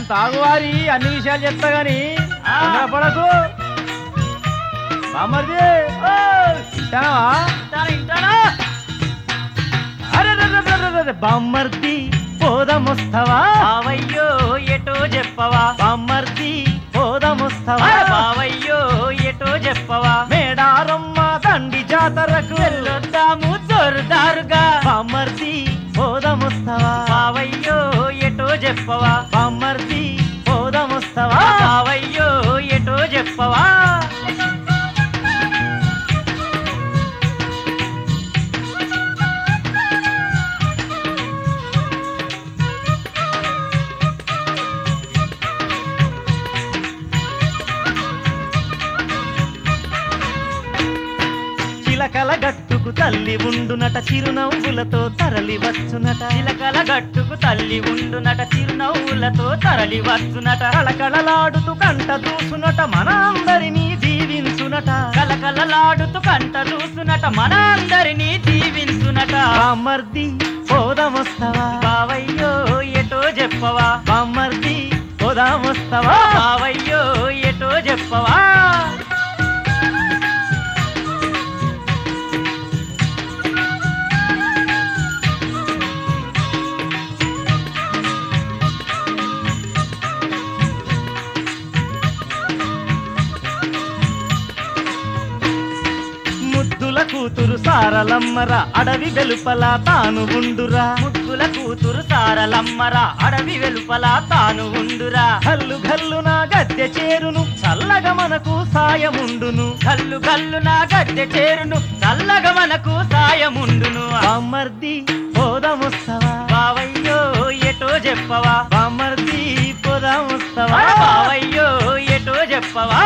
తాగువారి అన్ని విషయాలు చెప్తా గాని ఆ. పడకు బామ్మర్ది ఓ, తింటావా ఇంటానా, ఇంటానా? అరే రే రే రే రే రే, బామ్మర్ది పోదమొస్తవా బావయ్యో ఎటో చెప్పవా బామ్మర్ది పోదమొస్తవా అరే బావయ్యో ఎటో చెప్పవా మేడారమ్మ దండి జాతరకు వెళ్ళొద్దాము జోరుదారుగా బామ్మర్ది పోదమొస్తవా బావయ్యో ఎటో చెప్పవా బామ్మర్ది పోదమొస్తవా బావయ్యో ఎటో చెప్పవా చిలకల గట్టుకు తల్లి ఉండునట చిరునవ్వులతో తరలి వచ్చునట చిలకల గట్టుకు తల్లి ఉండునట చిరునవ్వులతో తరలి వచ్చునట కళకళలాడుతూ కంట దూసునట మన అందరినీ దీవించునట కలకలలాడుతూ కంట చూసునట మన అందరినీ దీవించునట బామ్మర్ది పోదమొస్తవా బావయ్యో ఎటో చెప్పవా బామ్మర్ది పోదామొస్తవా బావయ్యో ఎటో చెప్పవా ముద్దుల కూతురు సారలమ్మర అడవి వెలుపల తాను ఉండురా ముద్దుల కూతురు సారలమ్మరా అడవి వెలుపల తాను ఉండురా గల్లు గల్లు నా గద్దె చేరును చల్లగా మనకు సాయముండును కల్లు కల్లు నా గద్దె చేరును చల్లగా మనకు సాయముండును బామ్మర్ది పోదామొస్తవా బావయ్యో ఎటో చెప్పవా బామ్మర్ది పోదామొస్తవా బావయ్యో ఎటో చెప్పవా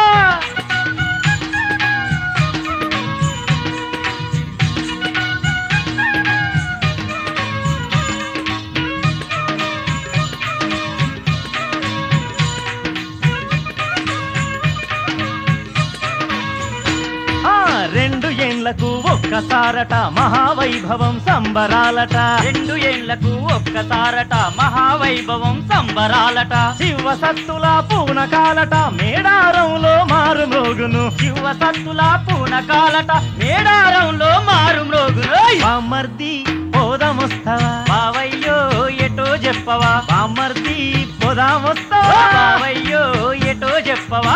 ఆ రెండు ఏండ్లకు ఒక్కసారట మహావైభవం సంబరాలట రెండు ఏళ్లకు ఒక్కసారట మహావైభవం సంబరాలట శివ సత్తుల పూనకాలట మేడారంలో మారు మోగును శివ సత్తుల పూనకాలట మేడారంలో మారు మ్రోగును బామ్మర్ది పోదామొస్తవా బావయ్యో ఎటో చెప్పవా బామ్మర్ది పోదామొస్తవా బావయ్యో ఎటో చెప్పవా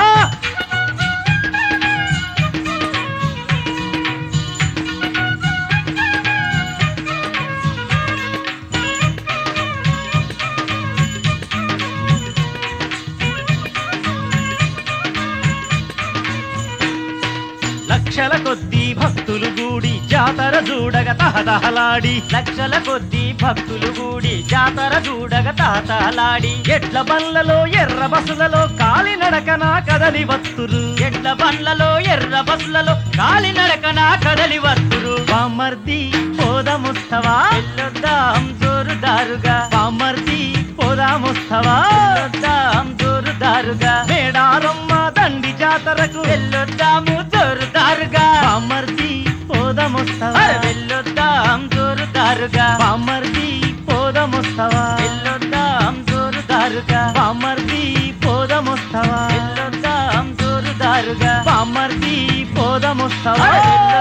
లక్షల కొద్దీ భక్తులు గూడి జాతర చూడగ తహతహలాడి లక్షల కొద్దీ భక్తులు కూడి జాతర చూడగ తాతలాడి ఎడ్ల బండ్లలో ఎర్ర బస్సులలో కాలినడకన కదలి వత్తురు ఎడ్ల బండ్లలో ఎర్ర బస్సులలో కాలినడకన కదలి వస్తురు బామ్మర్ది పోదామొస్తవా వెళ్ళొద్దాం జోరుదారుగా బామ్మర్ది పోదామొస్తవా వెళ్ళొద్దాం జోరుదారుగా మేడారమ్మ దండి జాతరకు వెళ్ళొద్దాము జోరుదారుగా బామ్మర్ది పోదామొస్తవా అరే వెళ్ళొద్దాం జోరుదారుగా బామ్మర్ది పోదామొస్తవా వెళ్ళొద్దాం జోరుదారుగా బామ్మర్ది పోదామొస్తవా వెళ్ళొద్దాం జోరుదారుగా బామ్మర్ది పోదామొస్తవా అరే వెళ్ళొద్దాం